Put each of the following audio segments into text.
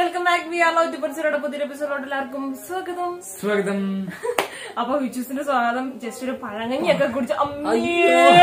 Welcome back we are love പരിസരയുടെ പുതിയ എപ്പിസോഡിലോട്ട് എല്ലാവർക്കും സ്വാഗതം സ്വാഗതം അപ്പൊ വിച്ചൂസിന്റെ സ്വാഗതം ജസ്റ്റ് ഒരു പഴങ്ങഞ്ഞൊക്കെ കുടിച്ച് അമ്മേ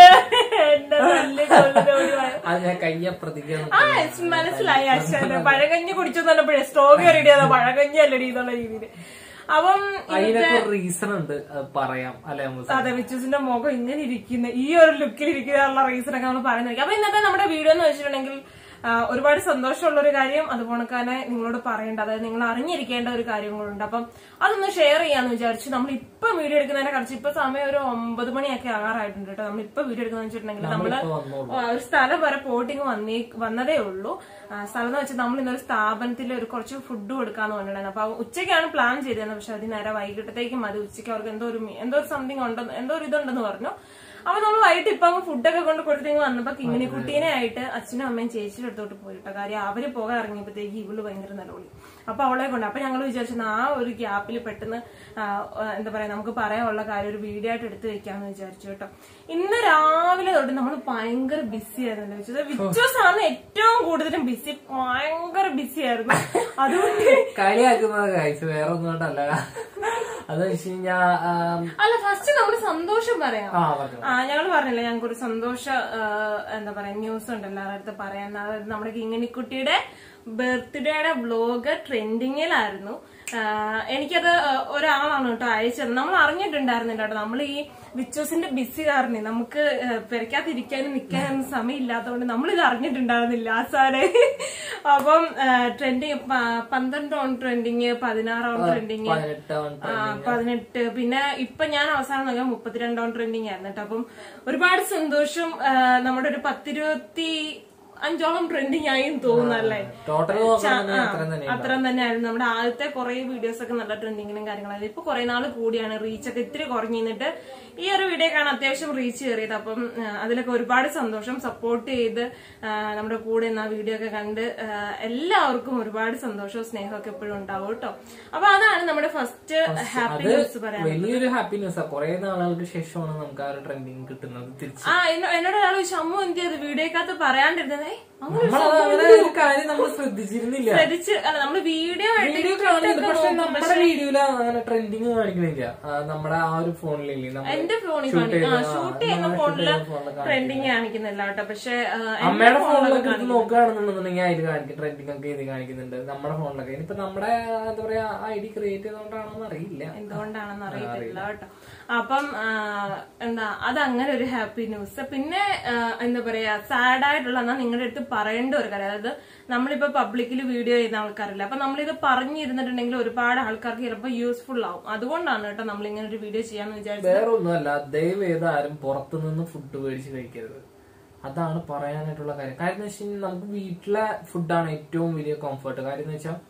എന്റെ നല്ല കൊല്ലുന്നോടിയായ. അത് ഞാൻ കയ്യപ്രതിക്ക് ആ it's മനസ്സിലായി അച്ഛന്റെ പഴകഞ്ഞി കുടിച്ചു പറഞ്ഞപ്പോഴേ സ്ട്രോബെറി റെഡിയാ പഴകഞ്ഞി അല്ലടി എന്നുള്ള രീതിയില് അപ്പം അതിനൊക്കെ റീസൺ ഉണ്ട് അത് പറയാം അല്ലെ നമുക്ക് അതെ വിച്ചൂസിന്റെ മുഖം ഇങ്ങനെ ഇരിക്കുന്ന ഈ ഒരു ലുക്കിൽ ഇരിക്കാനുള്ള റീസൺ ഒക്കെ നമ്മൾ പറയുന്നത് അപ്പൊ ഇന്നത്തെ നമ്മുടെ വീഡിയോ എന്ന് വെച്ചിട്ടുണ്ടെങ്കിൽ ആ, ഒരുപാട് സന്തോഷമുള്ള ഒരു കാര്യം അതുപോലെ തന്നെ നിങ്ങളോട് പറയേണ്ട അതായത് നിങ്ങൾ അറിഞ്ഞിരിക്കേണ്ട ഒരു കാര്യങ്ങളുണ്ട് അപ്പം അതൊന്ന് ഷെയർ ചെയ്യാന്ന് വിചാരിച്ചു നമ്മൾ ഇപ്പൊ വീഡിയോ എടുക്കുന്നതിനെ കുറിച്ച് ഇപ്പൊ സമയം ഒരു ഒമ്പത് മണിയൊക്കെ ആറായിട്ടുണ്ട് കേട്ടോ നമ്മൾ ഇപ്പൊ വീഡിയോ എടുക്കുന്ന വെച്ചിട്ടുണ്ടെങ്കിൽ നമ്മള് നമ്മളിപ്പോ വന്നോളൂ ആ, ഒരു സ്ഥലം വരെ പോയിട്ടിങ് വന്നേ വന്നതേ ഉള്ളൂ ആ, സ്ഥലം എന്ന് വെച്ചാൽ നമ്മൾ ഇന്നൊരു സ്ഥാപനത്തിൽ ഒരു കുറച്ച് ഫുഡ് കൊടുക്കാന്ന് പറഞ്ഞിട്ടുണ്ടായിരുന്നു അപ്പൊ ഉച്ചയ്ക്കാണ് പ്ലാൻ ചെയ്തിരുന്നത് പക്ഷെ അത് നേരെ വൈകിട്ടത്തേക്കും മതി ഉച്ചയ്ക്ക് അവർക്ക് എന്തോ ഒരു മീ- എന്തോ ഒരു സംതിങ് ഉണ്ടെന്ന് എന്തോ ഒരു ഇതുണ്ടെന്ന് പറഞ്ഞു അപ്പൊ നമ്മൾ വൈകിട്ട് ഇപ്പൊ അങ്ങ് ഫുഡൊക്കെ കൊണ്ട് കൊടുത്തിട്ട് വന്നപ്പോ കിങ്ങിണി കുട്ടീനെ ആയിട്ട് അച്ഛനും അമ്മയും ചേച്ചിയുടെ അടുത്തോട്ട് പോയിട്ടോ കാര്യം അവര് പോകാൻ ഇറങ്ങിയപ്പോഴത്തേക്ക് ഇവള് ഭയങ്കര നിലവിളി അപ്പൊ അവളെ കൊണ്ട് അപ്പൊ ഞങ്ങൾ വിചാരിച്ചു ആ ഒരു ഗ്യാപ്പിൽ പെട്ടെന്ന് ആ, ആ, എന്താ പറയാ നമുക്ക് പറയാനുള്ള കാര്യം ഒരു വീഡിയോ ആയിട്ട് എടുത്തു വെക്കാന്ന് വിചാരിച്ചു കേട്ടോ ഇന്ന് രാവിലെ തൊട്ട് നമ്മൾ ഭയങ്കര ബിസി ആയിരുന്നു വെച്ചത് വിച്ചോസ് ആണ് ഏറ്റവും കൂടുതലും ബിസി ഭയങ്കര ബിസി ആയിരുന്നു അതുകൊണ്ട് കളിയാക്കുന്നത് കഴിച്ചു വേറെ ഒന്നും കൊണ്ടല്ല അത് വെച്ച് കഴിഞ്ഞാ ആം, അല്ല ഫസ്റ്റ് നമ്മൾ സന്തോഷം പറയാം ആ പറഞ്ഞു ആ ഞങ്ങൾ പറഞ്ഞില്ല ഞങ്ങൾക്ക് ഒരു സന്തോഷ ആ, എന്താ പറയാ ന്യൂസ് ഉണ്ട് എല്ലാവരുടെ അടുത്ത് പറയാൻ അതായത് നമ്മുടെ കിങ്ങിണിക്കുട്ടിയുടെ ബർത്ത്ഡേയുടെ വ്ലോഗ് ട്രെൻഡിങ്ങിലായിരുന്നു ആ, എനിക്കത് ആ, ഒരാളാണ് കേട്ടോ അയച്ചത് നമ്മൾ അറിഞ്ഞിട്ടുണ്ടായിരുന്നില്ല കേട്ടോ നമ്മൾ ഈ വിച്ചോസിന്റെ ബിസി കാരണം നമുക്ക് ആ, പെരക്കാതിരിക്കാനും നിൽക്കാനും സമയമില്ലാത്തതുകൊണ്ട് നമ്മൾ ഇത് അറിഞ്ഞിട്ടുണ്ടായിരുന്നില്ല ആസാരെ അപ്പം ട്രെൻഡിങ് പന്ത്രണ്ടോൺ ട്രെൻഡിങ് പതിനാറാം ട്രെൻഡിങ് പതിനെട്ടാം ആ, പതിനെട്ട് പിന്നെ ഇപ്പൊ ഞാൻ അവസാനം നോക്കിയാൽ മുപ്പത്തിരണ്ടാം ട്രെൻഡിങ് ആയിരുന്നു കേട്ടോ അപ്പം ഒരുപാട് സന്തോഷം ആ, നമ്മുടെ ഒരു പത്തിരുപത്തി അഞ്ചോളം ട്രെൻഡിങ് ആയി തോന്നുന്നല്ലേ ടോട്ടൽ നോക്കുകയാണെങ്കിൽ അത്രയും തന്നെ അത്രയും തന്നെയായിരുന്നു നമ്മുടെ ആദ്യത്തെ കുറെ വീഡിയോസ് ഒക്കെ നല്ല ട്രെൻഡിങ്ങിനും കാര്യങ്ങളായിരുന്നു ഇപ്പൊ കുറെ നാൾ കൂടിയാണ് റീച്ച് ഒക്കെ ഇത്തിരി കുറഞ്ഞു നിന്നിട്ട് ഈ ഒരു വീഡിയോക്കാണ് അത്യാവശ്യം റീച്ച് കയറിയത് അപ്പം ആ, അതിലൊക്കെ ഒരുപാട് സന്തോഷം സപ്പോർട്ട് ചെയ്ത് ആ, നമ്മുടെ കൂടെ നിന്ന് ആ വീഡിയോ ഒക്കെ കണ്ട് ആ, എല്ലാവർക്കും ഒരുപാട് സന്തോഷവും സ്നേഹമൊക്കെ എപ്പോഴും ഉണ്ടാവും കേട്ടോ അപ്പൊ അതാണ് നമ്മുടെ ഫസ്റ്റ് ഹാപ്പി ന്യൂസ് പറയാൻ വലിയൊരു ഹാപ്പി ന്യൂസാ കുറെ നാളുകൾക്ക് ശേഷമാണ് നമുക്ക് ആ ഒരു ട്രെൻഡിങ് കിട്ടുന്നത് തിരിച്ച് ആ എന്നോ- എന്നോട് ഒരാൾ ചോദിച്ചു അമ്മ എന്ത് ചെയ്ത് വീഡിയോക്കകത്ത് പറയാണ്ടിരുന്നത് ഏയ്, അങ്ങനെ ഒരു നമ്മൾ അങ്ങനെ ഒരു കാര്യം നമ്മൾ ശ്രദ്ധിച്ചിരുന്നില്ല ശ്രദ്ധിച്ച് അല്ല നമ്മള് വീഡിയോ വീഡിയോ കാണുന്നുണ്ട് പക്ഷെ നമ്മുടെ വീഡിയോയില് അങ്ങനെ ട്രെൻഡിങ് കാണിക്കണില്ല ആ, നമ്മുടെ ആ ഒരു ഫോണിലില്ലേ നമ്മൾ എന്റെ ഫോണിൽ shoot കാണിക്കും ആ ചെയ്ത- ആ, ഷൂട്ട് ചെയ്യുന്ന നമ്മള് shoot ഫോണില് ചെയ്ത phone ല് ട്രെൻഡിങ് കാണിക്കുന്നില്ല കേട്ടോ പക്ഷെ ആ, എന്റെ അമ്മയുടെ ഫോണിലൊക്കെ ഫോണിലൊക്കെ എടുത്ത് നോക്കുകയാണെന്നുണ്ടെങ്കിൽ അതിൽ കാണിക്കും ട്രെൻഡിങ് ഒക്കെ ഇത് കാണിക്കുന്നുണ്ട് നമ്മുടെ ഫോണിലൊക്കെ ഇനിയിപ്പോ നമ്മുടെ എന്താ പറയാ ഐ ഡി ക്രിയേറ്റ് ചെയ്തോണ്ടാണോന്ന് അറിയില്ല എന്തുകൊണ്ടാണെന്ന് അറിയത്തില്ല കേട്ടോ അപ്പം ആ, എന്താ അത് അങ്ങനെ ഒരു ഹാപ്പി ന്യൂസ് പിന്നെ ആ, എന്താ പറയാ സാഡ് ആയിട്ടുള്ള എന്നാ നിങ്ങളുടെ അടുത്ത് പറയേണ്ട ഒരു കാര്യം അതായത് നമ്മളിപ്പോ പബ്ലിക്കിൽ വീഡിയോ ചെയ്യുന്ന ആൾക്കാരല്ല അപ്പൊ നമ്മളിത് പറഞ്ഞിരുന്നിട്ടുണ്ടെങ്കിൽ ഒരുപാട് ആൾക്കാർക്ക് ചിലപ്പോൾ യൂസ്ഫുൾ ആവും അതുകൊണ്ടാണ് കേട്ടോ നമ്മൾ ഇങ്ങനെ ഒരു വീഡിയോ ചെയ്യാന്ന് വിചാരിച്ചത് വേറെ ഒന്നുമല്ല ദയവേത് ആരും പുറത്തുനിന്ന് ഫുഡ് മേടിച്ച് കഴിക്കരുത് അതാണ് പറയാനായിട്ടുള്ള കാര്യം കാര്യം എന്ന് വെച്ചാൽ നമുക്ക് വീട്ടിലെ ഫുഡാണ് ഏറ്റവും വലിയ കംഫർട്ട് കാര്യം എന്ന് വെച്ചാൽ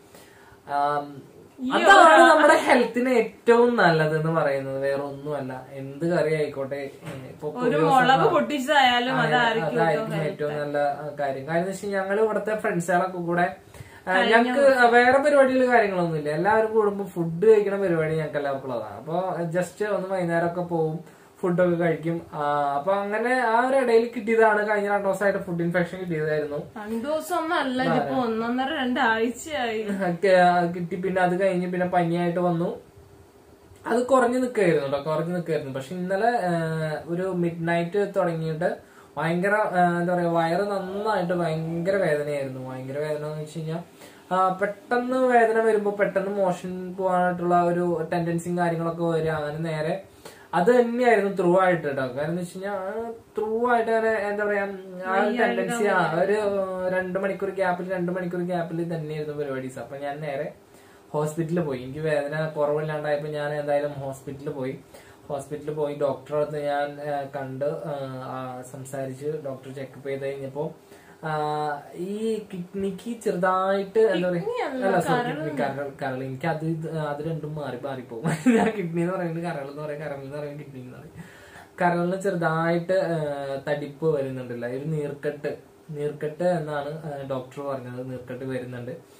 അതാണ് നമ്മുടെ ഹെൽത്തിന് ഏറ്റവും നല്ലത് എന്ന് പറയുന്നത് വേറെ ഒന്നുമല്ല എന്ത് കറി ആയിക്കോട്ടെ ഏ, ഇപ്പൊ ഒരു മുളക് പൊട്ടിച്ചതായാലും അതായിരിക്കും അതായിരിക്കും ഏറ്റവും നല്ല ആ, കാര്യം കാര്യം എന്ന് വെച്ചാൽ ഞങ്ങൾ ഇവിടുത്തെ ഫ്രണ്ട്സുകളൊക്കെ കൂടെ ആ, ഞങ്ങക്ക് വേറെ പരിപാടികൾ കാര്യങ്ങളൊന്നുമില്ല എല്ലാവരും കൂടുമ്പോ ഫുഡ് കഴിക്കണ പരിപാടി ഞങ്ങൾക്ക് എല്ലാവർക്കും ഉള്ളതാണ് അപ്പൊ ജസ്റ്റ് ഒന്ന് വൈകുന്നേരമൊക്കെ പോവും ഫുഡൊക്കെ കഴിക്കും ആ, അപ്പൊ അങ്ങനെ ആ ഒരു ഇടയിൽ കിട്ടിയതാണ് കഴിഞ്ഞ രണ്ടു ദിവസമായിട്ട് ഫുഡ് ഇൻഫെക്ഷൻ കിട്ടിയതായിരുന്നു രണ്ടു ദിവസം ഒന്നും അല്ല ഇതിപ്പോ ഒന്നൊന്നര രണ്ടാഴ്ചയായി ഒക്കെ കിട്ടി പിന്നെ അത് കഴിഞ്ഞ് പിന്നെ പനിയായിട്ട് വന്നു അത് കുറഞ്ഞു നിൽക്കായിരുന്നു കേട്ടോ കുറഞ്ഞു നിൽക്കായിരുന്നു പക്ഷെ ഇന്നലെ ആ, ഒരു മിഡ് നൈറ്റ് തുടങ്ങിയിട്ട് ഭയങ്കര ആ, എന്താ പറയാ വയറ് നന്നായിട്ട് ഭയങ്കര വേദനയായിരുന്നു ഭയങ്കര വേദന എന്ന് വെച്ച് കഴിഞ്ഞാൽ പെട്ടെന്ന് വേദന വരുമ്പോ പെട്ടെന്ന് മോഷൻ പോകാനായിട്ടുള്ള ഒരു ടെൻഡൻസിയും കാര്യങ്ങളൊക്കെ വരിക അങ്ങനെ നേരെ അത് തന്നെയായിരുന്നു ത്രൂ ആയിട്ട് കേട്ടോ കാരണം എന്ന് വെച്ച് കഴിഞ്ഞാൽ ത്രൂ ആയിട്ട് അങ്ങനെ എന്താ പറയാ ആ ഒരു ടെൻഡൻസി ആ ഒരു രണ്ട് മണിക്കൂർ ഗ്യാപ്പിൽ രണ്ട് മണിക്കൂർ ഗ്യാപ്പിൽ തന്നെയായിരുന്നു പരിപാടീസ് അപ്പൊ ഞാൻ നേരെ ഹോസ്പിറ്റലിൽ പോയി എനിക്ക് വേദന കുറവില്ലാണ്ടായപ്പോ ഞാൻ എന്തായാലും ഹോസ്പിറ്റലിൽ പോയി ഹോസ്പിറ്റലിൽ പോയി ഡോക്ടറെ അടുത്ത് ഞാൻ ആ, കണ്ട് ആ, ആ, സംസാരിച്ച് ഡോക്ടർ ചെക്കപ്പ് ചെയ്ത് കഴിഞ്ഞപ്പോ ആ, ഈ കിഡ്നിക്ക് ചെറുതായിട്ട് എന്താ പറയാ അല്ല സോറി കിഡ്നി കരൾ കരൾ എനിക്ക് അത് ഇത് അത് രണ്ടും മാറി മാറിപ്പോകും ഞാൻ കിഡ്നി എന്ന് പറയുന്നത് കരൾ എന്ന് പറയും കരൾ എന്ന് പറയും കിഡ്നി എന്ന് പറയും കരളിന് ചെറുതായിട്ട് ആ, തടിപ്പ് വരുന്നുണ്ടല്ലോ ഒരു നീർക്കെട്ട് നീർക്കെട്ട് എന്നാണ് ഡോക്ടർ പറഞ്ഞത് നീർക്കെട്ട് വരുന്നുണ്ട്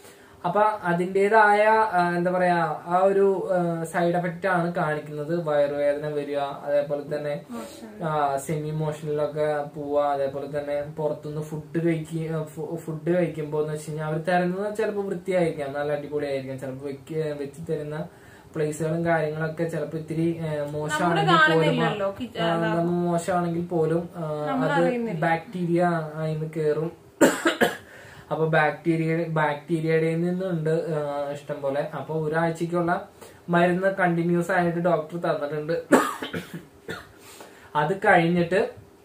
അപ്പൊ അതിൻ്റെതായ എന്താ പറയാ ആ ഒരു സൈഡ് എഫക്റ്റ് ആണ് കാണിക്കുന്നത് വയറുവേദന വരിക അതേപോലെ തന്നെ സെമി മോഷനിലൊക്കെ പോവുക അതേപോലെ തന്നെ പുറത്തുനിന്ന് ഫുഡ് കഴിക്കുക ഫുഡ് കഴിക്കുമ്പോൾ എന്ന് വെച്ച് കഴിഞ്ഞാൽ അവർ തരുന്നത് ചിലപ്പോൾ വൃത്തിയായിരിക്കാം നല്ല അടിപൊളിയായിരിക്കാം ചിലപ്പോൾ വെക്ക് വെച്ച് തരുന്ന പ്ലേസുകളും കാര്യങ്ങളൊക്കെ ചിലപ്പോൾ ഇത്തിരി ആ, മോശമാണെങ്കിൽ പോലും കാണുന്നില്ലല്ലോ കി- ആ, നമ്മ മോശമാണെങ്കിൽ പോലും ആ, അത് ബാക്ടീരിയ അതിന് കയറും അപ്പൊ ബാക്ടീരിയ ബാക്ടീരിയയുടെ നിന്നുണ്ട് ആ, ഇഷ്ടം പോലെ അപ്പൊ ഒരാഴ്ചക്കുള്ള മരുന്ന് കണ്ടിന്യൂസ് ആയിട്ട് ഡോക്ടർ തന്നിട്ടുണ്ട് അത് കഴിഞ്ഞിട്ട്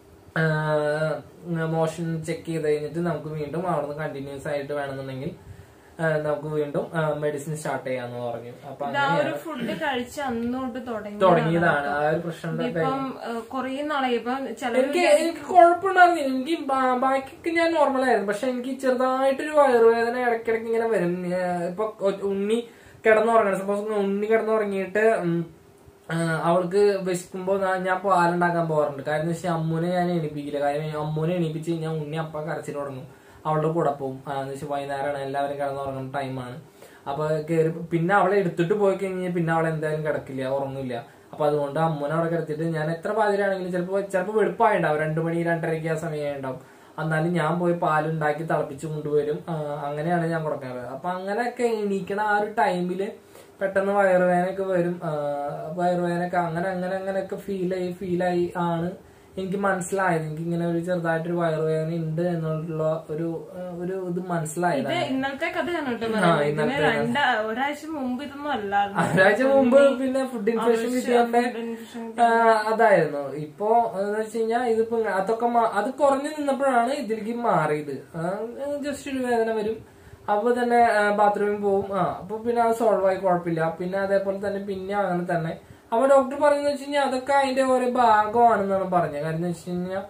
മോഷൻ ചെക്ക് ചെയ്ത് കഴിഞ്ഞിട്ട് നമുക്ക് വീണ്ടും അവിടുന്ന് കണ്ടിന്യൂസ് ആയിട്ട് വേണമെന്നുണ്ടെങ്കിൽ ആ, നമുക്ക് വീണ്ടും മെഡിസിൻ സ്റ്റാർട്ട് ചെയ്യാന്ന് പറഞ്ഞു അപ്പൊ ഇത് ആ ഒരു ഫുഡ് കഴിച്ച് അന്നോട്ട് തുടങ്ങി തുടങ്ങിയതാണ് ആ ഒരു പ്രശ്നം ഇപ്പം കൊറേ നാളായി ഇപ്പൊ ചിലര് എനിക്ക് എനിക്ക് കുഴപ്പമുണ്ടായിരുന്നില്ല എനിക്ക് ബാ- ബാക്കിയൊക്കെ ഞാൻ നോർമൽ ആയിരുന്നു പക്ഷെ എനിക്ക് ചെറുതായിട്ടൊരു വയറുവേദന ഇടയ്ക്കിടയ്ക്ക് ഇങ്ങനെ വരും ഞാൻ ഇപ്പൊ ഒ- ഉണ്ണി കിടന്നുറങ്ങണം സപ്പോസ് ഉണ്ണി കിടന്നുറങ്ങിയിട്ട് ഉം, ആ, അവൾക്ക് വിശക്കുമ്പോ ഞാൻ- ഞാൻ പാലുണ്ടാക്കാൻ പോകാറുണ്ട് കാര്യം എന്ന് വെച്ചാൽ അമ്മൂനെ ഞാൻ എണീപ്പിക്കില്ല കാര്യം അമ്മൂനെ എണീപ്പിച്ച് കഴിഞ്ഞാൽ ഉണ്ണി അപ്പ കരച്ചിൽ തുടങ്ങും അവളുടെ കൂടെ പോകും ആ, എന്ന് വെച്ചാൽ വൈകുന്നേരമാണ് എല്ലാവരും കിടന്നുറങ്ങുന്ന ടൈമാണ് അപ്പൊ കയറി പിന്നെ അവളെ എടുത്തിട്ട് പോയി കഴിഞ്ഞാൽ പിന്നെ അവളെ എന്തായാലും കിടക്കില്ല ഉറങ്ങില്ല അപ്പൊ അതുകൊണ്ട് അമ്മൂനെ അവിടെ കിടത്തിയിട്ട് ഞാൻ എത്ര പാതിരാണെങ്കിലും ചിലപ്പോൾ ചിലപ്പോൾ വെളുപ്പായിട്ടുണ്ടാവും രണ്ടു മണി രണ്ടരയ്ക്ക് ആ സമയം ഉണ്ടാവും എന്നാലും ഞാൻ പോയി പാലുണ്ടാക്കി തിളപ്പിച്ച് കൊണ്ടുവരും ആ, അങ്ങനെയാണ് ഞാൻ കൊടുക്കാറ് അപ്പൊ അങ്ങനെയൊക്കെ എണീക്കണ ആ ഒരു ടൈമില് പെട്ടെന്ന് വയറുവേദനയൊക്കെ വരും ആ, വയറുവേദനയൊക്കെ അങ്ങനെ അങ്ങനെ അങ്ങനെയൊക്കെ ഫീലായി ഫീലായി ആണ് എനിക്ക് മനസ്സിലായത് എനിക്ക് ഇങ്ങനെ ഒരു ചെറുതായിട്ടൊരു വയറുവേദന ഉണ്ട് എന്നുള്ള ഒരു ആ, ഒരു ഇത് മനസ്സിലായത് ഇത് ഇന്നലത്തെ കഥയാണ് കേട്ടോ പറയുന്നത് ഇതിന് രണ്ട ഒരാഴ്ച മുമ്പ് ഇതൊന്നും അല്ലായിരുന്നു ഒരാഴ്ച മുമ്പ് പിന്നെ ഫുഡ് ഇൻഫെക്ഷൻ കിട്ടിയതിന്റെ ആ, അതായിരുന്നു ഇപ്പോ എന്ന് വെച്ച് കഴിഞ്ഞാൽ ഇതിപ്പോ അതൊക്കെ മാ- അത് കുറഞ്ഞു നിന്നപ്പോഴാണ് ഇതിലേക്ക് മാറിയത് ജസ്റ്റ് ഒരു വേദന വരും അപ്പൊ തന്നെ ബാത്റൂമിൽ പോവും ആ അപ്പൊ പിന്നെ അത് സോൾവ് ആയി കുഴപ്പമില്ല പിന്നെ അതേപോലെ തന്നെ പിന്നെ അങ്ങനെ തന്നെ അപ്പൊ ഡോക്ടർ പറയുന്നത് വെച്ച് കഴിഞ്ഞാൽ അതൊക്കെ അതിന്റെ ഓരോ ഭാഗമാണെന്നാണ് പറഞ്ഞത് കാര്യം എന്ന് വെച്ച് കഴിഞ്ഞാൽ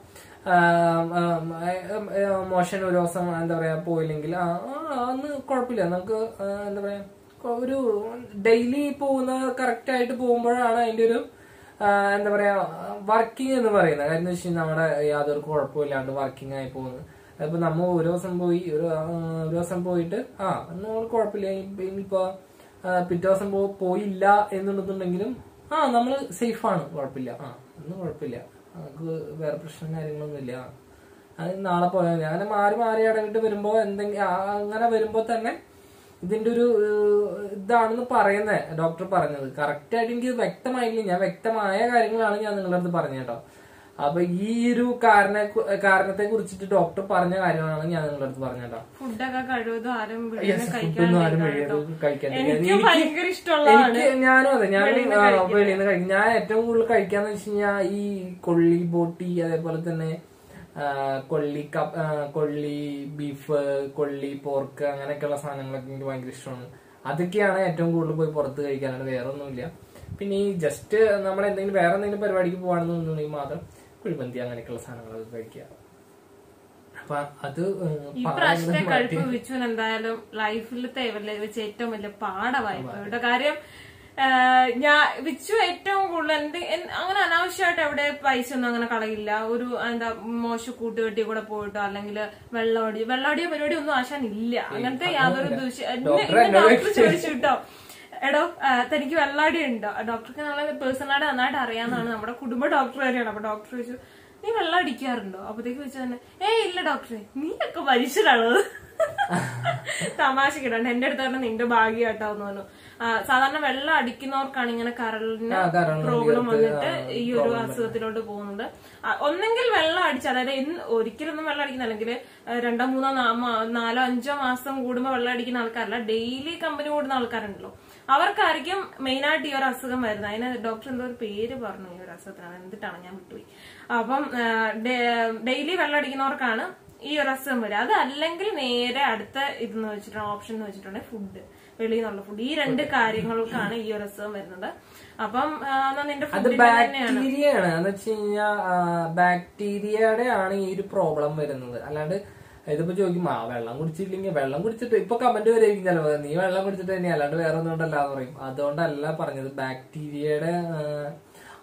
മോഷൻ ഒരു ദിവസം എന്താ പറയാ പോയില്ലെങ്കിൽ ആ ആ, അന്ന് കുഴപ്പമില്ല നമുക്ക് ആ, എന്താ പറയാ ഒരു ഡെയിലി പോകുന്ന കറക്റ്റ് ആയിട്ട് പോകുമ്പോഴാണ് അതിന്റെ ഒരു ആ, എന്താ പറയാ വർക്കിംഗ് എന്ന് പറയുന്നത് കാര്യം എന്ന് വെച്ച് കഴിഞ്ഞാൽ നമ്മുടെ യാതൊരു കുഴപ്പമില്ലാണ്ട് വർക്കിംഗ് ആയി പോകുന്നത് അപ്പൊ നമ്മ ഒരു ദിവസം പോയി ഒരു ആ, ഒരു ദിവസം പോയിട്ട് ആ നമ്മൾ കുഴപ്പമില്ല ഇനി- ഇനിയിപ്പോ ആ, പിറ്റേ ദിവസം പോ- പോയില്ല എന്നുണ്ടെന്നുണ്ടെങ്കിലും ആ നമ്മൾ സേഫ് ആണ് കുഴപ്പമില്ല ആ ഒന്നും കുഴപ്പമില്ല നമുക്ക് വേറെ പ്രശ്നം കാര്യങ്ങളൊന്നുമില്ല ആ. അത് നാളെ പോയാൽ മതി അങ്ങനെ മാറി മാറി ഇടവിട്ട് വരുമ്പോ എന്തെങ്കിലും അങ്ങനെ വരുമ്പോ തന്നെ ഇതിന്റെ ഒരു ഏഹ്, ഇതാണെന്ന് പറയുന്നത് ഡോക്ടർ പറഞ്ഞത് കറക്റ്റ് ആയിട്ട് എനിക്ക് വ്യക്തമായില്ല ഞാൻ വ്യക്തമായ കാര്യങ്ങളാണ് ഞാൻ നിങ്ങളുടെ അടുത്ത് പറഞ്ഞത് കേട്ടോ അപ്പൊ ഈ ഒരു കാരണ കാരണത്തെ കുറിച്ചിട്ട് ഡോക്ടർ പറഞ്ഞ കാര്യങ്ങളാണ് ഞാൻ നിങ്ങളുടെ അടുത്ത് പറഞ്ഞത് കേട്ടോ ഫുഡൊക്കെ കഴിവതും ആരും വെളിയിൽ Yes, നിന്ന് ഫുഡൊന്നും ആരും കഴിക്കാൻ വെളിയിൽ കഴിക്കാൻ എനിക്ക് ഭയങ്കര ഇഷ്ടമുള്ളതാണ് എനിക്ക് ഞാനും അതെ ഞാൻ വെളിയിൽ നിന്ന് കഴിക്കും ഞാൻ ഏറ്റവും കൂടുതൽ കഴിക്കാന്ന് വെച്ച് കഴിഞ്ഞാൽ ഈ കൊള്ളി ബോട്ടി അതേപോലെ തന്നെ ആ, കൊള്ളി കപ്പ് ആ, കൊള്ളി ബീഫ് കൊള്ളി പോർക്ക് അങ്ങനെയൊക്കെയുള്ള സാധനങ്ങളൊക്കെ എനിക്ക് ഭയങ്കര ഇഷ്ടമാണ് അതൊക്കെയാണ് ഏറ്റവും കൂടുതൽ പോയി പുറത്ത് കഴിക്കാനാണ് വേറെ ഒന്നുമില്ല പിന്നെ ഈ ജസ്റ്റ് നമ്മൾ എന്തെങ്കിലും വേറെ എന്തെങ്കിലും പരിപാടിക്ക് പോകണമെന്നുണ്ടെങ്കിൽ മാത്രം കുഴിമന്തി അങ്ങനെയൊക്കെയുള്ള സാധനങ്ങളൊക്കെ കഴിക്കുക അപ്പൊ അത് ഈ പ്രാവശ്യത്തെ കഴിപ്പ് വിച്ചുവിന് എന്തായാലും ലൈഫിലത്തെ വെച്ച് ഏറ്റവും വലിയ പാഠമായി പോയിട്ട് കാര്യം ആഹ് ഞാൻ വിച്ചു ഏറ്റവും കൂടുതൽ എന്ത് എൻ- അങ്ങനെ അനാവശ്യമായിട്ട് എവിടെ പൈസ ഒന്നും അങ്ങനെ കളയില്ല ഒരു എന്താ മോശം കൂട്ടുകെട്ടി കൂടെ പോയിട്ടോ അല്ലെങ്കിൽ വെള്ളമടി വെള്ളമടിയോ പരിപാടി ഒന്നും ആശാൻ ഇല്ല അങ്ങനത്തെ യാതൊരു ദൂഷ്യ എന്നെ- എന്നെ ഡോക്ടർ ചോദിച്ചു കേട്ടോ എടോ ആ, തനിക്ക് വെള്ളാടി ഉണ്ടോ ഡോക്ടർക്ക് നമ്മളെ പേഴ്സണലായിട്ട് നന്നായിട്ട് അറിയാവുന്നതാണ് നമ്മുടെ കുടുംബ ഡോക്ടർ തന്നെയാണ് അപ്പൊ ഡോക്ടർ ചോദിച്ചു നീ വെള്ളം അടിക്കാറുണ്ടോ അപ്പത്തേക്ക് വെച്ച് തന്നെ ഏയ് ഇല്ല ഡോക്ടറെ നീയൊക്കെ മനുഷ്യനാണോ തമാശ കിടണ്ട് എന്റെ അടുത്ത് പറഞ്ഞ നിന്റെ ഭാഗ്യമായിട്ടാന്ന് പറഞ്ഞു ആ, സാധാരണ വെള്ളം അടിക്കുന്നവർക്കാണ് ഇങ്ങനെ കരളിന് ആ, കരളിന് പ്രോബ്ലം നീർക്ക്, വന്നിട്ട് ആ, ഈ ഒരു അസുഖത്തിലോട്ട് പോകുന്നത് ആ, ഒന്നെങ്കിൽ വെള്ളം അടിച്ച് അതായത് എന്ന് ഒരിക്കലൊന്നും വെള്ളം അടിക്കുന്ന അല്ലെങ്കിൽ രണ്ടോ മൂന്നോ നാ- മാ- നാലോ അഞ്ചോ മാസം കൂടുമ്പോൾ വെള്ളം അടിക്കുന്ന ആൾക്കാരല്ല ഡെയിലി കമ്പനി കൂടുന്ന ആൾക്കാരുണ്ടല്ലോ അവർക്കായിരിക്കും മെയിൻ ആയിട്ട് ഈ ഒരു അസുഖം വരുന്നത് അതിന് ഡോക്ടർ എന്തോ ഒരു പേര് പറഞ്ഞു ഈ ഒരു അസുഖത്തിനാണ് എന്തിട്ടാണ് ഞാൻ വിട്ടുപോയി അപ്പം ഡെയിലി വെള്ളം അടിക്കുന്നവർക്കാണ് ഈ ഒരു അസുഖം വരിക അത് അല്ലെങ്കിൽ നേരെ അടുത്ത ഇതെന്ന് വെച്ചിട്ടുണ്ട് ഓപ്ഷൻ എന്ന് വെച്ചിട്ടുണ്ടെങ്കിൽ ഫുഡ് വെളിയിൽ നിന്നുള്ള ഫുഡ് ഈ രണ്ട് കാര്യങ്ങൾക്കാണ് ഈ ഒരു അസുഖം വരുന്നത് അപ്പം ആ, എന്നാ നിന്റെ അത് ഫുഡിന്റെ തന്നെയാണ് ബാക്ടീരിയ ആണ് എന്ന് വെച്ച് കഴിഞ്ഞാൽ ബാക്ടീരിയയുടെ ആണ് ഈ ഒരു പ്രോബ്ലം വരുന്നത് അല്ലാണ്ട് ഇതിപ്പോ ചോദിക്കും ആ വെള്ളം കുടിച്ചില്ലെങ്കിൽ വെള്ളം കുടിച്ചിട്ട് ഇപ്പൊ കമന്റ് വരെയായിരിക്കും ചിലപ്പോ നീ വെള്ളം കുടിച്ചിട്ട് തന്നെ അല്ലാണ്ട് വേറെ ഒന്നും കൊണ്ടല്ല എന്ന് പറയും അതുകൊണ്ടല്ല പറഞ്ഞത് ബാക്ടീരിയയുടെ ആ,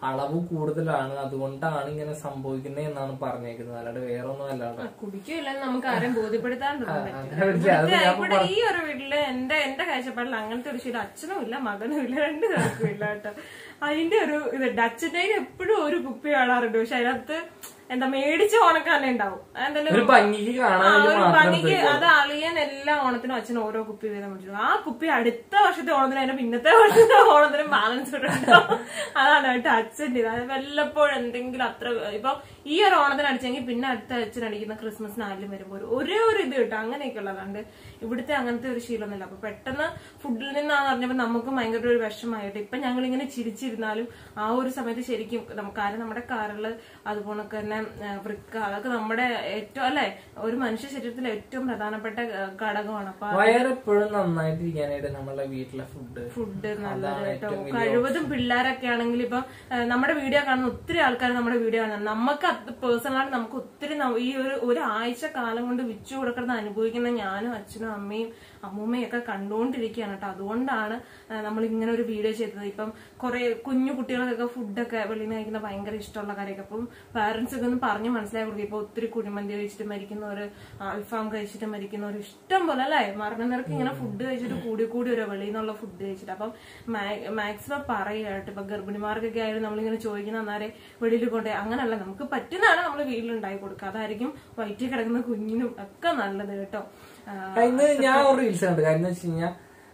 അളവ് കൂടുതലാണ് അതുകൊണ്ടാണ് ഇങ്ങനെ സംഭവിക്കുന്നത് എന്നാണ് പറഞ്ഞേക്കുന്നത് അല്ലാണ്ട് വേറെ ഒന്നും അല്ലാണ്ട് കുടിക്കില്ലെന്ന് നമുക്ക് ആരെയും ബോധ്യപ്പെടുത്താണ്ടൊന്നും അങ്ങനെ പറ്റില്ല പറ്റില്ല. അത് ഇവിടുത്തെ- ഞാൻ ഇവിടെ ഈ ഒരു വീട്ടില് എന്റെ എന്റെ കാഴ്ചപ്പാടിൽ അങ്ങനത്തെ ഒരു ശീലം അച്ഛനും ഇല്ല മകനും ഇല്ല രണ്ടു പേർക്കും ഇല്ല കേട്ടോ അതിന്റെ ഒരു ഇത് അച്ഛൻ്റെ എപ്പോഴും ഒരു കുപ്പി കാണാറുണ്ട് പക്ഷെ അതിനകത്ത് എന്താ മേടിച്ച് ഓണക്കാനെ ഉണ്ടാവും എന്തായാലും ഒരു ഭംഗിക്ക് കാണാൻ ആ, വേണ്ടി ഒരു മാത്രം ഭംഗിക്ക് അത് അളിയൻ എല്ലാ ഓണത്തിനും അച്ഛൻ ഓരോ കുപ്പി വീതം മേടിച്ചു ആ കുപ്പി അടുത്ത വർഷത്തെ ഓണത്തിന് അതിന്റെ പിന്നത്തെ വർഷത്തെ ഓണത്തിന് ബാലൻസ് ഇട്ടുണ്ടാവും അതാണ് കേട്ടോ അച്ഛൻ്റെ ഇത് അത് വല്ലപ്പോഴും എന്തെങ്കിലും അത്ര ഇപ്പൊ ഈ ഒരു ഓണത്തിന് അടിച്ചെങ്കിൽ പിന്നെ അടുത്ത അച്ഛൻ അടിക്കുന്ന ക്രിസ്മസിന് ആരും വരുമ്പോൾ ഒരു ഒരേ ഒരു ഇത് കിട്ടും അങ്ങനെയൊക്കെ ഉള്ളതാണ്ട് ഇവിടുത്തെ അങ്ങനത്തെ ഒരു ശീലമൊന്നുമില്ല അപ്പൊ പെട്ടെന്ന് ഫുഡിൽ നിന്നാന്ന് പറഞ്ഞപ്പോ നമുക്കും ഭയങ്കര ഒരു വിഷമായിട്ട് ഇപ്പൊ ഞങ്ങൾ ഇങ്ങനെ ചിരിച്ചിരുന്നാലും ആ ഒരു സമയത്ത് ശരിക്കും നമുക്ക് കാരണം നമ്മുടെ കാറില് അതുപോലെ തന്നെ ആ, വൃക്ക അതൊക്കെ നമ്മുടെ ഏറ്റവും അല്ലെ ഒരു മനുഷ്യ ശരീരത്തിലെ ഏറ്റവും പ്രധാനപ്പെട്ട ആ, ഘടകമാണ് അപ്പൊ വയറെപ്പോഴും നന്നായിട്ടിരിക്കാനായിട്ട് നമ്മളെ വീട്ടിലെ ഫുഡ് ഫുഡ് നല്ലത് അതാണ് കേട്ടോ ഏറ്റവും വലിയ കഴിവതും പിള്ളേരൊക്കെ ആണെങ്കിൽ ഇപ്പൊ ആ, നമ്മുടെ വീഡിയോ കാണുന്ന ഒത്തിരി ആൾക്കാർ നമ്മുടെ വീഡിയോ കാണുന്നത് നമുക്ക് പേഴ്സണലായിട്ട് നമുക്ക് ഒത്തിരി ന- ഈ ഒരു ഒരു ആഴ്ച കാലം കൊണ്ട് വിച്ചു കൊടുക്കുന്നത് അനുഭവിക്കുന്ന ഞാനും അച്ഛനും അമ്മയും അമ്മൂമ്മയും ഒക്കെ കണ്ടുകൊണ്ടിരിക്കുകയാണ് കേട്ടോ അതുകൊണ്ടാണ് നമ്മൾ ഇങ്ങനെ ഒരു വീഡിയോ ചെയ്തത് ഇപ്പം കുറെ കുഞ്ഞു കുട്ടികൾക്കൊക്കെ ഫുഡൊക്കെ വെളിയിൽ നിന്ന് കഴിക്കുന്ന ഭയങ്കര ഇഷ്ടമുള്ള കാര്യമൊക്കെ അപ്പം പാരന്റ്സ് ഒക്കെ ഒന്ന് പറഞ്ഞ് മനസ്സിലാക്കി കൊടുക്കും ഇപ്പൊ ഒത്തിരി കുഴിമന്തി കഴിച്ചിട്ട് മരിക്കുന്നവര് അൽഫാം കഴിച്ചിട്ട് മരിക്കുന്നവര് ഇഷ്ടം പോലെ അല്ലേ മരണനിരക്ക് ഇങ്ങനെ ഫുഡ് കഴിച്ചിട്ട് കൂടി കൂടി വരും വെളിയിൽ നിന്നുള്ള ഫുഡ് കഴിച്ചിട്ട് അപ്പം മാക്സിമം പറയുക കേട്ടോ ഇപ്പൊ ഗർഭിണിമാർക്കൊക്കെ ആയാലും നമ്മളിങ്ങനെ ചോദിക്കുന്ന അന്നേരം വെളിയിൽ കൊണ്ടേ അങ്ങനല്ല നമുക്ക് പറ്റുന്നതാണ് നമ്മൾ വീട്ടിലുണ്ടാക്കി കൊടുക്കുക അതായിരിക്കും വയറ്റിൽ കിടക്കുന്ന കുഞ്ഞിനും ഒക്കെ നല്ലത് കേട്ടോ ആ, ഇന്ന് ഞാൻ ഒരു റീൽസ് കണ്ടു കാര്യം എന്ന് വെച്ച് കഴിഞ്ഞാൽ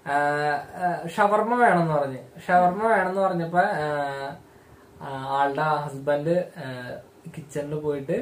ഷവർമ്മ വേണമെന്ന് പറഞ്ഞ് ഷവർമ്മ വേണമെന്ന് പറഞ്ഞപ്പോ ആ, ആ, ആളുടെ ഹസ്ബൻഡ് കിച്ചണിൽ പോയിട്ട്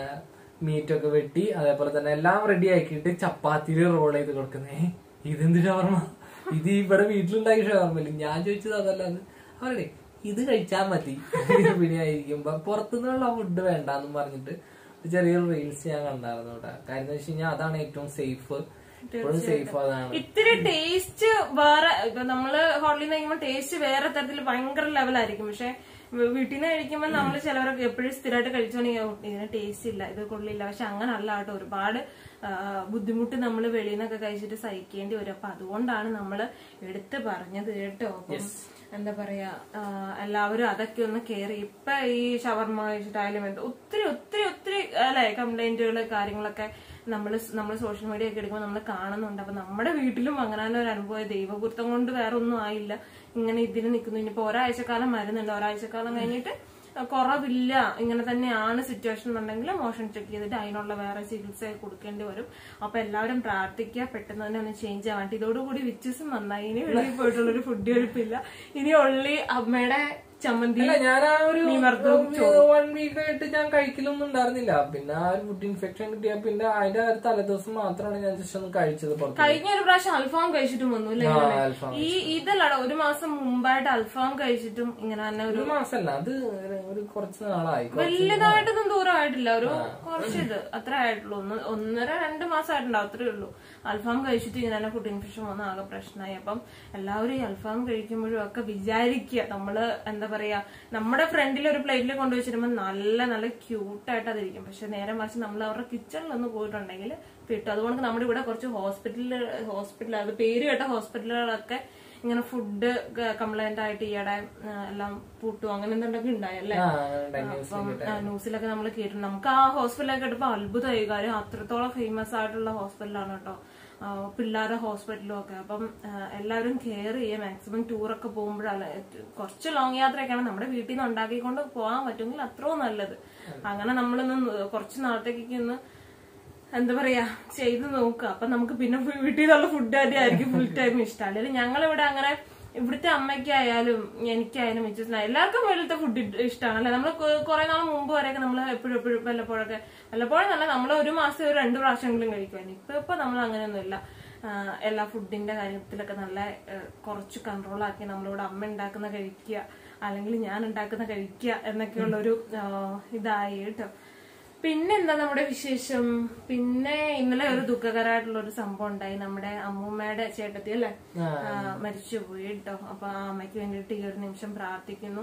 മീറ്റ് ഒക്കെ വെട്ടി അതേപോലെ തന്നെ എല്ലാം റെഡി ആക്കിയിട്ട് ചപ്പാത്തിയിൽ റോൾ ചെയ്ത് കൊടുക്കുന്നേ ഇതെന്ത് ഷവർമ്മ ഇത് ഇവിടെ വീട്ടിലുണ്ടാക്കിയ ഷവർമ്മയില്ല ഞാൻ ചോദിച്ചത് അതല്ല അത് അവരുടെ ഇത് കഴിച്ചാൽ മതി ഗർഭിണിയായിരിക്കുമ്പോ പുറത്തുനിന്നുള്ള ഫുഡ് വേണ്ടാന്നും പറഞ്ഞിട്ട് ഒരു ചെറിയൊരു റീൽസ് ഞാൻ കണ്ടായിരുന്നു ഇവിടെ കാര്യം എന്ന് വെച്ച് കഴിഞ്ഞാൽ അതാണ് ഏറ്റവും സേഫ് എപ്പോഴും സേഫ് അതാണ് ഇത്തിരി ടേസ്റ്റ് വേറെ ഇപ്പൊ നമ്മള് ഹോട്ടലിൽ നിന്ന് കഴിക്കുമ്പോൾ ടേസ്റ്റ് വേറെ തരത്തിൽ ഭയങ്കര ലെവലായിരിക്കും പക്ഷെ വീട്ടിൽ നിന്ന് കഴിക്കുമ്പോൾ നമ്മൾ ചിലവരൊക്കെ എപ്പോഴും സ്ഥിരമായിട്ട് കഴിച്ചോണെങ്കിൽ "ഓ, ഇതിന് ടേസ്റ്റ് ഇല്ല ഇത് കൊള്ളില്ല പക്ഷെ അങ്ങനല്ല കേട്ടോ ഒരുപാട് ആ, ബുദ്ധിമുട്ട് നമ്മൾ വെളിയിൽ നിന്നൊക്കെ കഴിച്ചിട്ട് സഹിക്കേണ്ടി വരും അപ്പൊ അതുകൊണ്ടാണ് നമ്മൾ എടുത്ത് പറഞ്ഞത് കേട്ടോ അപ്പം എന്താ പറയാ ആ, എല്ലാവരും അതൊക്കെ ഒന്ന് കെയർ ചെയ്യും ഇപ്പൊ ഈ ഷവർമ കഴിച്ചിട്ടായാലും എന്ത് ഒത്തിരി ഒത്തിരി ഒത്തിരി അല്ലെ കംപ്ലൈന്റുകൾ കാര്യങ്ങളൊക്കെ നമ്മൾ നമ്മൾ സോഷ്യൽ മീഡിയ ഒക്കെ എടുക്കുമ്പോൾ നമ്മൾ കാണുന്നുണ്ട് അപ്പൊ നമ്മുടെ വീട്ടിലും അങ്ങനെ തന്നെ ഒരു അനുഭവം ദൈവകുർത്തം കൊണ്ട് വേറെ ഒന്നും ആയില്ല ഇങ്ങനെ ഇതിന് നിൽക്കുന്നു ഇനിയിപ്പോ ഒരാഴ്ചക്കാലം മരുന്നുണ്ട് ഒരാഴ്ചക്കാലം കഴിഞ്ഞിട്ട് കുറവില്ല ഇങ്ങനെ തന്നെയാണ് സിറ്റുവേഷൻ എന്നുണ്ടെങ്കിൽ മോഷൻ ചെക്ക് ചെയ്തിട്ട് അതിനുള്ള വേറെ ചികിത്സ കൊടുക്കേണ്ടി വരും അപ്പൊ എല്ലാവരും പ്രാർത്ഥിക്കുക പെട്ടെന്ന് തന്നെ ഒന്ന് ചേഞ്ച് ആവാൻ ഇതോടുകൂടി വിച്ചസും നന്നായി ഇനി വെളിയിൽ പോയിട്ടുള്ള ഒരു ഫുഡ് കഴിപ്പില്ല ഇനി ഒള്ളി അമ്മയുടെ ചമ്മന്തി അല്ല ഞാൻ ആ ഒരു മീൻ വറുത്തതും വൺ വീക്ക് ആയിട്ട് ഞാൻ കഴിക്കലൊന്നും ഉണ്ടായിരുന്നില്ല പിന്നെ ആ ഒരു ഫുഡ് ഇൻഫെക്ഷൻ കിട്ടിയ പിന്നെ അതിന്റെ ആ ഒരു തലേദിവസം മാത്രമാണ് ഞാൻ ജസ്റ്റ് ഒന്ന് കഴിച്ചത് പുറത്ത് കഴിഞ്ഞ ഒരു പ്രാവശ്യം അൽഫാം കഴിച്ചിട്ടും വന്നു അല്ലേ ആ, ഇങ്ങനെ? അൽഫാം ഈ ഇതല്ലടാ ഒരു മാസം മുമ്പായിട്ട് അൽഫാം കഴിച്ചിട്ടും ഇങ്ങനെ തന്നെ ഒരു ഒരു മാസമല്ല അത് ഒരു കുറച്ച് നാളായി കുറച്ച് വലിയതായിട്ടൊന്നും ദൂരമായിട്ടില്ല ഒരു കുറച്ച് ഇത് അത്ര ആയിട്ടുള്ളൂ ഒന്ന് ഒന്നര രണ്ട് മാസമായിട്ടുണ്ടാവും അത്രേ ഉള്ളൂ അൽഫാം കഴിച്ചിട്ട് ഇങ്ങനെ തന്നെ ഫുഡ് ഇൻഫെക്ഷൻ വന്ന ആകെ പ്രശ്നമായി അപ്പം എല്ലാവരും ഈ അൽഫാം കഴിക്കുമ്പോഴും ഒക്കെ വിചാരിക്കുക നമ്മള് എന്താ പറയാ നമ്മുടെ ഫ്രണ്ടിൽ ഒരു പ്ലേറ്റിൽ കൊണ്ടുവച്ചിരുമ്പോൾ നല്ല നല്ല ക്യൂട്ടായിട്ട് അതിരിക്കും പക്ഷെ നേരെ മറിച്ച് നമ്മൾ അവരുടെ കിച്ചണിൽ ഒന്ന് പോയിട്ടുണ്ടെങ്കിൽ കിട്ടും അതുകൊണ്ട് നമ്മുടെ ഇവിടെ കുറച്ച് ഹോസ്പിറ്റലിൽ ഹോസ്പിറ്റൽ അത് പേര് കേട്ട ഹോസ്പിറ്റലുകളൊക്കെ ഇങ്ങനെ ഫുഡ് കംപ്ലൈന്റ് ആയിട്ട് ഈയിടെ ആ, എല്ലാം പൂട്ടും അങ്ങനെ എന്തെങ്കിലും ഉണ്ടായല്ലേ ആ, ഉണ്ടായി. അപ്പം ആ, ന്യൂസിലൊക്കെ നമ്മൾ കേട്ടിട്ടുണ്ട് നമുക്ക് ആ ഹോസ്പിറ്റലൊക്കെ കേട്ടപ്പോ അത്ഭുതമായി കാര്യം അത്രത്തോളം ഫേമസ് ആയിട്ടുള്ള ഹോസ്പിറ്റലാണ് കേട്ടോ ആ, പിള്ളേരുടെ ഹോസ്പിറ്റലും ഒക്കെ അപ്പം ആ, എല്ലാവരും കെയർ ചെയ്യുക മാക്സിമം ടൂറൊക്കെ പോകുമ്പോഴല്ല കുറച്ച് ലോങ് യാത്രയൊക്കെയാണ് നമ്മുടെ വീട്ടിൽ നിന്ന് ഉണ്ടാക്കിക്കൊണ്ട് പോകാൻ പറ്റുമെങ്കിൽ അത്രയും നല്ലത് അങ്ങനെ നമ്മളൊന്ന് കുറച്ച് നാളത്തേക്ക് ഒന്ന് എന്താ പറയാ ചെയ്ത് നോക്കുക അപ്പൊ നമുക്ക് പിന്നെ ഫു- വീട്ടിൽ നിന്നുള്ള ഫുഡ് തന്നെ ആയിരിക്കും ഫുൾ ടൈം ഇഷ്ടം അല്ലെങ്കിൽ ഞങ്ങളിവിടെ അങ്ങനെ ഇവിടുത്തെ അമ്മയ്ക്കായാലും എനിക്കായാലും മിച്ചസിന് എല്ലാവർക്കും വെളിയിലത്തെ ഫുഡ് ഇഷ്ടമാണ് അല്ലെ നമ്മൾ കുറെ നാൾ മുമ്പ് വരെയൊക്കെ നമ്മൾ എപ്പോഴും എപ്പോഴും വല്ലപ്പോഴൊക്കെ വല്ലപ്പോഴും നല്ല നമ്മൾ ഒരു മാസം ഒരു രണ്ട് പ്രാവശ്യമെങ്കിലും കഴിക്കുമായിരുന്നു ഇപ്പൊ ഇപ്പൊ നമ്മൾ അങ്ങനെയൊന്നുമില്ല ആഹ് എല്ലാ ഫുഡിന്റെ കാര്യത്തിലൊക്കെ നല്ല ആഹ് കുറച്ച് കൺട്രോൾ ആക്കി നമ്മളിവിടെ അമ്മ ഉണ്ടാക്കുന്ന കഴിക്കുക അല്ലെങ്കിൽ ഞാൻ ഉണ്ടാക്കുന്ന കഴിക്കുക എന്നൊക്കെയുള്ള ഒരു ആഹ് ഇതായി കേട്ടോ പിന്നെ എന്താ നമ്മുടെ വിശേഷം പിന്നെ ഇന്നലെ ഒരു ദുഃഖകരമായിട്ടുള്ള ഒരു സംഭവം ഉണ്ടായി നമ്മുടെ അമ്മൂമ്മയുടെ ചേട്ടത്തി അല്ലേ ആ, മരിച്ചുപോയി കേട്ടോ അപ്പൊ ആ അമ്മയ്ക്ക് വേണ്ടിയിട്ട് ഈ ഒരു നിമിഷം പ്രാർത്ഥിക്കുന്നു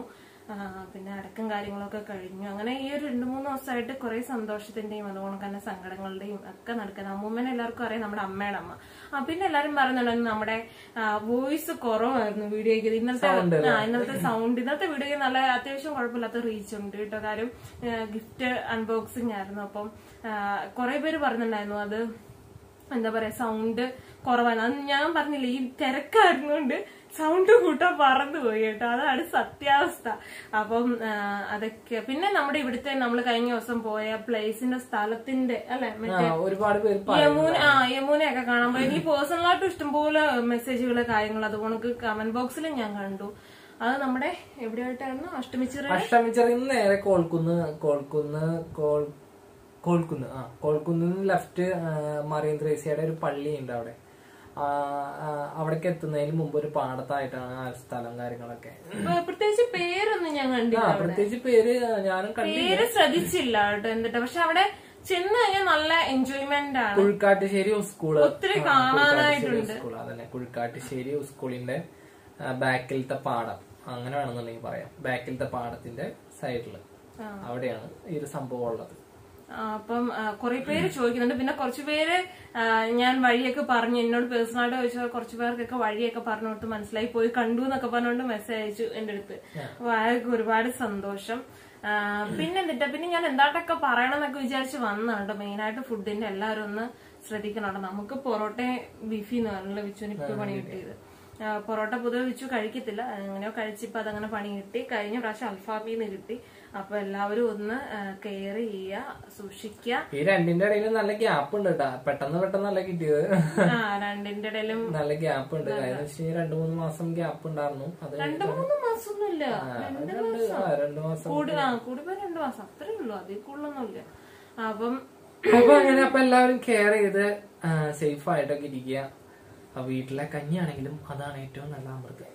ആ, പിന്നെ അടക്കം കാര്യങ്ങളൊക്കെ കഴിഞ്ഞു അങ്ങനെ ഈ ഒരു രണ്ടു മൂന്ന് ദിവസമായിട്ട് കുറെ സന്തോഷത്തിന്റെയും അതുപോലെ തന്നെ സങ്കടങ്ങളുടെയും ഒക്കെ നടക്കുന്നത് അമ്മൂമ്മനെ എല്ലാവർക്കും അറിയാം നമ്മുടെ അമ്മയുടെ അമ്മ ആ പിന്നെ എല്ലാരും പറയുന്നുണ്ടായിരുന്നു നമ്മുടെ വോയിസ് കുറവായിരുന്നു വീഡിയോയ്ക്ക് ഇന്നലത്തെ ആ, ഇന്നലത്തെ സൗണ്ട് ഇന്നത്തെ വീഡിയോയ്ക്ക് നല്ല അത്യാവശ്യം കുഴപ്പമില്ലാത്ത റീച്ച് ഉണ്ട് കേട്ടോ കാര്യം ഗിഫ്റ്റ് അൺബോക്സിംഗ് ആയിരുന്നു അപ്പം കുറെ പേര് പറഞ്ഞിട്ടുണ്ടായിരുന്നു അത് എന്താ പറയാ സൗണ്ട് കുറവാണ് അത് ഞാൻ പറഞ്ഞില്ലേ ഈ തിരക്കായിരുന്നുകൊണ്ട് സൗണ്ട് കൂട്ടാൻ പറന്നു പോയി കേട്ടോ അതാണ് സത്യാവസ്ഥ അപ്പം ആ, അതൊക്കെ പിന്നെ നമ്മുടെ ഇവിടുത്തെ നമ്മൾ കഴിഞ്ഞ ദിവസം പോയ പ്ലേസിന്റെ സ്ഥലത്തിന്റെ അല്ലെ ആ, ഒരുപാട് പേര് പറ- യമുന ആ യമുനയൊക്കെ കാണാൻ പോയി എനിക്ക് പേഴ്സണലായിട്ട് ഇഷ്ടംപോലെ മെസ്സേജുകൾ കാര്യങ്ങൾ അതുകൊണ്ട് കമന്റ് ബോക്സിൽ ഞാൻ കണ്ടു അത് നമ്മുടെ എവിടെയായിട്ടായിരുന്നു അഷ്ടമിച്ചിറ അഷ്ടമിച്ചറിന്ന് നേരെ കോൾക്കുന്ന് കോൾക്കുന്ന് കോൾ കോൾക്കുന്ന് ആ കോൾക്കുന്ന് ലെഫ്റ്റ് മറിയം ത്രേസ്യയുടെ ഒരു പള്ളിയുണ്ട് അവിടെ ആ, ആ, അവിടേക്ക് എത്തുന്നതിന് മുമ്പ് ഒരു പാടത്തായിട്ടാണ് ആ സ്ഥലം കാര്യങ്ങളൊക്കെ പ്രത്യേകിച്ച് പേരൊന്നും ഞാൻ ആ കണ്ടില്ല പ്രത്യേകിച്ച് പേര് ഞാനും കണ്ടു പേര് ശ്രദ്ധിച്ചില്ല കേട്ടോ എന്നിട്ട് പക്ഷെ അവിടെ ചെന്ന് കഴിഞ്ഞാൽ നല്ല എൻജോയ്മെന്റ് ആണ് കുഴിക്കാട്ടുശ്ശേരി സ്കൂള് ഒത്തിരി കാണാനായിട്ടുണ്ട് സ്കൂൾ അതന്നെ കുഴിക്കാട്ടുശ്ശേരി സ്കൂളിന്റെ ബാക്കിലത്തെ പാടം അങ്ങനെ വേണമെന്നുണ്ടെങ്കിൽ പറയാം ബാക്കിലത്തെ പാടത്തിന്റെ സൈഡില് ആ. അവിടെയാണ് ഈ ഒരു സംഭവം ഉള്ളത് ആ, അപ്പം കുറെ പേര് ചോദിക്കുന്നുണ്ട് പിന്നെ കുറച്ച് പേര് ആ, ഞാൻ വഴിയൊക്കെ പറഞ്ഞു എന്നോട് പേഴ്സണലായിട്ട് ചോദിച്ചാൽ കുറച്ച് പേർക്കൊക്കെ വഴിയൊക്കെ പറഞ്ഞു കൊടുത്ത് മനസ്സിലായി പോയി കണ്ടു എന്നൊക്കെ പറഞ്ഞുകൊണ്ട് മെസ്സേജ് അയച്ചു എന്റെ അടുത്ത് അപ്പൊ അയാൾക്ക് ഒരുപാട് സന്തോഷം ആ, പിന്നെ എന്നിട്ട് പിന്നെ ഞാൻ എന്തായിട്ടൊക്കെ പറയണം എന്നൊക്കെ വിചാരിച്ച് വന്നാണ് മെയിനായിട്ട് ഫുഡിന്റെ എല്ലാവരും ഒന്ന് ശ്രദ്ധിക്കണം നമുക്ക് പൊറോട്ടയും ബീഫിന്ന് പറഞ്ഞുള്ള വിച്ചുവിന് ഇപ്പൊ പണി കിട്ടിയത് ആ, പൊറോട്ട പൊതുവെ വെച്ചു കഴിക്കത്തില്ല എങ്ങനെയോ കഴിച്ചിപ്പോ അതങ്ങനെ പണി കിട്ടി കഴിഞ്ഞ പ്രാവശ്യം അൽഫാമിന്ന് കിട്ടി അപ്പൊ എല്ലാവരും ഒന്ന് കെയർ ചെയ്യുക സൂക്ഷിക്കുക ഈ രണ്ടിന്റെ ഇടയിൽ നല്ല ഗ്യാപ്പ് ഉണ്ട് കേട്ടാ പെട്ടെന്ന് പെട്ടെന്ന് നല്ല കിട്ടിയത് ആ രണ്ടിന്റെ ഇടയിലും നല്ല ഗ്യാപ്പ് ഉണ്ട് കാര്യം വെച്ച് കഴിഞ്ഞാൽ രണ്ടു മൂന്ന് മാസം ഗ്യാപ്പ് ഉണ്ടായിരുന്നു അത് രണ്ടു മൂന്ന് മാസമൊന്നുമില്ല അത് രണ്ട് ആ, രണ്ടു മാസം കൂടി ആ കൂടിപ്പോ രണ്ടു മാസം അത്രേ ഉള്ളൂ അതിൽ കൂടുതലൊന്നുമില്ല അപ്പം അപ്പൊ അങ്ങനെ അപ്പൊ എല്ലാവരും കെയർ ചെയ്ത് സേഫ് ആയിട്ടൊക്കെ ഇരിക്കുക അപ്പൊ വീട്ടിലെ കഞ്ഞിയാണെങ്കിലും അതാണ് ഏറ്റവും നല്ല അമൃത്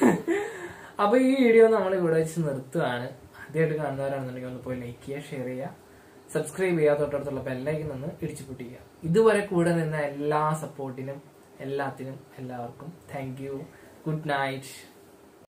അപ്പൊ ഈ വീഡിയോ നമ്മൾ ഇവിടെ വെച്ച് നിർത്തുകയാണ് ആദ്യമായിട്ട് കാണുന്നവരാണെന്നുണ്ടെങ്കിൽ ഒന്ന് പോയി ലൈക്ക് ചെയ്യുക ഷെയർ ചെയ്യുക സബ്സ്ക്രൈബ് ചെയ്യുക തൊട്ടടുത്തുള്ള ബെല്ലൈക്കൻ നിന്ന് ഇടിച്ചു പൊട്ടിക്കുക ഇതുവരെ കൂടെ നിന്ന എല്ലാ സപ്പോർട്ടിനും എല്ലാത്തിനും എല്ലാവർക്കും താങ്ക് യു ഗുഡ് നൈറ്റ്